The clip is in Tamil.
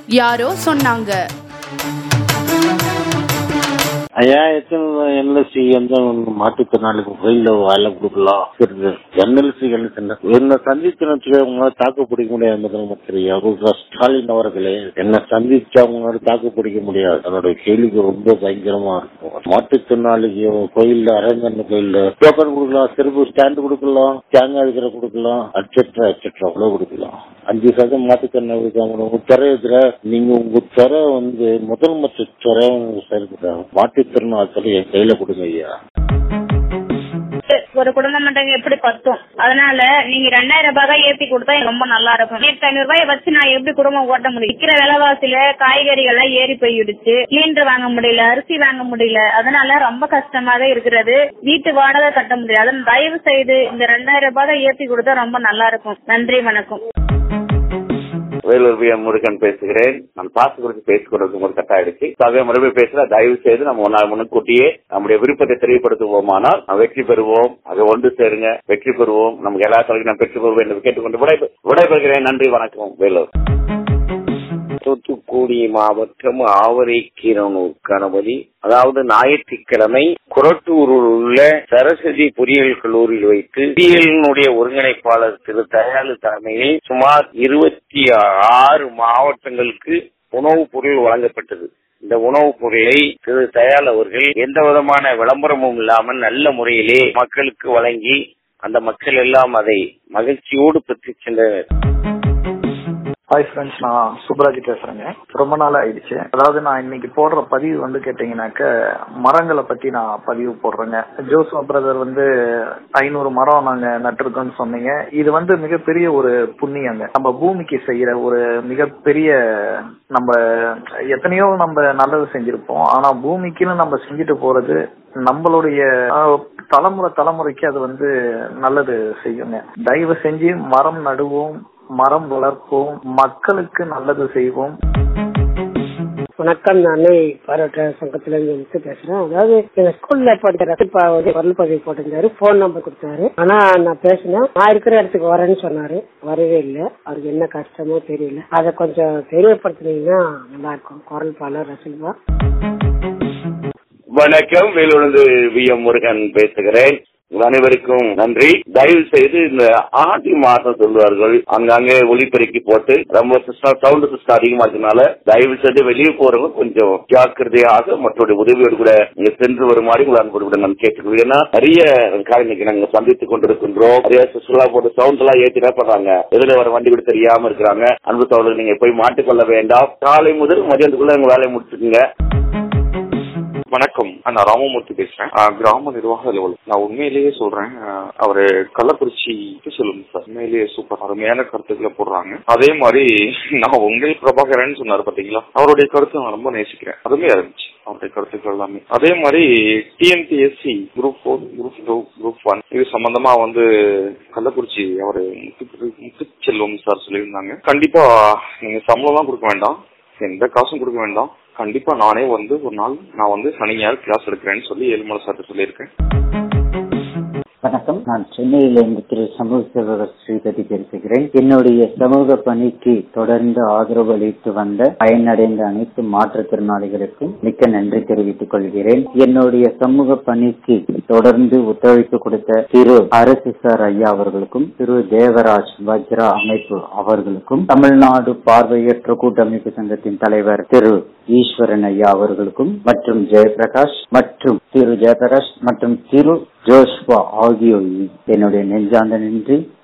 யாரோ சொன்னாங்க ஐயா எத்தனை என்எல்சி வந்து மாற்றுத்திறனாளிக்கு கோயில்ல வேலை கொடுக்கலாம் இருக்குது என்எல்சி என்ன சந்திச்சு அவங்க தாக்கு பிடிக்க முடியாது தெரியும் ஸ்டாலின் அவர்களே என்ன சந்திச்சு அவங்க தாக்கு பிடிக்க முடியாது அதனுடைய கேள்விக்கு ரொம்ப பயங்கரமா இருக்கும் மாற்றுத்திறனாளிக்கு கோயில்ல அரங்கன் கோயில்ல டோக்கன் கொடுக்கலாம் சிறப்பு ஸ்டாண்ட் கொடுக்கலாம் தேங்காய் அடிக்கிற கொடுக்கலாம் அட்செட்ரா அட்செட்ரா அவ்வளவு கொடுக்கலாம் அஞ்சு சதம் மாற்றுத்திறனாளிக்கு உங்க துறை எதிர நீங்க உங்க துறை வந்து முதல் மற்ற துறை செயல்படுறாங்க மாற்றுத்திறனாளி என் கையில கொடுங்க ஐயா ஒரு குடும்பம் மட்டும் எப்படி பத்தும் அதனால நீங்க ரெண்டாயிரம் ரூபாய் தான் ஏத்தி கொடுத்தா எனக்கு ரொம்ப நல்லா இருக்கும் ஆயிரத்தி ஐநூறு ரூபாய் வச்சு நான் எப்படி குடும்பம் ஓட்ட முடியும் விக்கிற விலைவாசியில காய்கறிகள் எல்லாம் ஏறி போயிடுச்சு சிலிண்டர் வாங்க முடியல அரிசி வாங்க முடியல அதனால ரொம்ப கஷ்டமாவே இருக்கிறது வீட்டு வாடகை கட்ட முடியாது அதனால தயவு செய்து இந்த ரெண்டாயிரம் ரூபாய் தான் ஏத்தி கொடுத்தா ரொம்ப நல்லா இருக்கும் நன்றி வணக்கம் வேலூர் வி எம் முருகன் பேசுகிறேன் நான் பாசு குறித்து பேசிக் கொண்டிருக்கும் ஒரு கட்ட ஆயிடுச்சு அதே மறுபடியும் பேசல தயவு செய்து நம்ம ஒரு நாள் முன்கூட்டியே நம்முடைய விருப்பத்தை தெரியப்படுத்துவோமானால் நாம் வெற்றி பெறுவோம் அதை ஒன்று சேருங்க வெற்றி பெறுவோம் நமக்கு எல்லா தலைவரும் நான் பெற்று பெறுவோம் என்று கேட்டுக்கொண்டு விடை விடைபெறுகிறேன் நன்றி வணக்கம் வேலூர் தூத்துக்குடி மாவட்டம் ஆவரை கீரனூர் கணபதி அதாவது ஞாயிற்றுக்கிழமை குரட்டூரில் உள்ள சரஸ்வதி பொறியியல் கல்லூரியில் வைத்து பொறியியலினுடைய ஒருங்கிணைப்பாளர் திரு தயாளு தலைமையில் சுமார் இருபத்தி ஆறு மாவட்டங்களுக்கு உணவுப் பொருள் வழங்கப்பட்டது இந்த உணவுப் பொருளை திரு தயாள் அவர்கள் எந்த விதமான விளம்பரமும் இல்லாமல் நல்ல முறையிலே மக்களுக்கு வழங்கி அந்த மக்கள் எல்லாம் அதை மகிழ்ச்சியோடு பெற்று சென்றனர் ஹாய் ஃப்ரெண்ட்ஸ் நான் சுப்ராஜ் பேசுறேங்க ரொம்ப நாள் ஆயிடுச்சு அதாவது நான் இன்னைக்கு போடுற பதிவு வந்து கேட்டீங்கன்னாக்க மரங்களை பத்தி நான் பதிவு போடுறேங்க ஜோசப் பிரதர் வந்து ஐநூறு மரம் நாங்க நட்டிருக்கோம்னு சொன்னீங்க இது வந்து மிகப்பெரிய ஒரு புண்ணியங்க நம்ம பூமிக்கு செய்யற ஒரு மிகப்பெரிய நம்ம எத்தனையோ நம்ம நல்லது செஞ்சிருப்போம் ஆனா பூமிக்குன்னு நம்ம செஞ்சுட்டு போறது நம்மளுடைய தலைமுறை தலைமுறைக்கு அது வந்து நல்லது செய்யுங்க தயவு செஞ்சு மரம் நடுவோம் மரம் வளர்ப்போம் மக்களுக்கு நல்லது செய்வோம் வணக்கம் நானே பாராட்ட சங்கத்துல இருந்து வந்து பேசுறேன் அதாவது எங்க ஸ்கூல்ல படிக்கிற ரசிப்பா வந்து குரல் பதிவு போட்டிருந்தாரு போன் நம்பர் கொடுத்தாரு ஆனா நான் பேசினேன் நான் இருக்கிற இடத்துக்கு வரேன்னு சொன்னாரு வரவே இல்லை அவருக்கு என்ன கஷ்டமோ தெரியல அதை கொஞ்சம் தெரியப்படுத்தினீங்கன்னா நல்லா இருக்கும் குரல் பாலர் ரசில்வா வணக்கம் வேலூர்ந்து வி எம் முருகன் பேசுகிறேன் உங்கள் அனைவருக்கும் நன்றி தயவு செய்து இந்த ஆடி மாதம் சொல்வார்கள் அங்கங்கே ஒளிப்பெருக்கி போட்டு ரொம்ப சிஸ்டம் சவுண்ட் சிஸ்டம் அதிகமா இருக்கனால தயவு செய்து வெளியே போறவங்க கொஞ்சம் ஜாக்கிரதையாக மற்றவருடைய உதவியோடு கூட நீங்க சென்று வருமாறு உங்கள் அன்போடு கூட நான் கேட்டுக்கொள்வேன் ஏன்னா நிறைய இன்னைக்கு நாங்க சந்தித்துக் கொண்டிருக்கின்றோம் நிறைய சுற்றுலா போட்டு சவுண்ட் எல்லாம் ஏற்றினா பண்றாங்க எதுல வர வண்டி கூட தெரியாம இருக்கிறாங்க அன்பு சோழர்கள் நீங்க போய் மாட்டிக்கொள்ள வேண்டாம் காலை முதல் மதியானத்துக்குள்ள உங்க வேலையை முடிச்சுக்கோங்க வணக்கம் நான் ராமமூர்த்தி பேசுறேன் கிராம நிர்வாக அலுவலர் நான் உண்மையிலேயே சொல்றேன் அவரு கள்ளக்குறிச்சி சொல்லுங்க சார் உண்மையிலேயே சூப்பர் அருமையான கருத்துக்களை போடுறாங்க அதே மாதிரி நான் உங்கள் பிரபாகரன் சொன்னார் பாத்தீங்களா அவருடைய கருத்து நான் ரொம்ப நேசிக்கிறேன் அருமையா இருந்துச்சு அவருடைய கருத்துக்கள் எல்லாமே அதே மாதிரி TNPSC group four group two group one இது சம்பந்தமா வந்து கள்ளக்குறிச்சி அவரு முத்துச்செல்வம் சார் சொல்லியிருந்தாங்க கண்டிப்பா நீங்க சம்பளம் தான் கொடுக்க வேண்டாம் எந்த காசும் கொடுக்க வேண்டாம் கண்டிப்பா நானே வந்து ஒரு நாள் நான் வந்து சனி ஞாயிறு கிளாஸ் எடுக்கிறேன்னு சொல்லி ஏழுமலை சார்ட்டு சொல்லியிருக்கேன் வணக்கம் நான் சென்னையிலிருந்து திரு சமூக சேவகர் ஸ்ரீபதி பேசுகிறேன் என்னுடைய சமூக பணிக்கு தொடர்ந்து ஆதரவு அளித்து வந்த பயனடைந்த அனைத்து மாற்றுத்திறனாளிகளுக்கும் மிக்க நன்றி தெரிவித்துக் கொள்கிறேன் என்னுடைய சமூக பணிக்கு தொடர்ந்து ஒத்துழைப்பு கொடுத்த திரு அரசு சார் ஐயா அவர்களுக்கும் திரு தேவராஜ் வஜ்ரா அமைப்பு அவர்களுக்கும் தமிழ்நாடு பார்வையற்ற கூட்டமைப்பு சங்கத்தின் தலைவர் திரு ஈஸ்வரன் ஐயா அவர்களுக்கும் மற்றும் ஜெயபிரகாஷ் மற்றும் திரு ஜெயபிரகாஷ் மற்றும் திரு ஜோஷ்வா ஆகியோர் என்னுடைய நெஞ்சார்ந்த நன்றி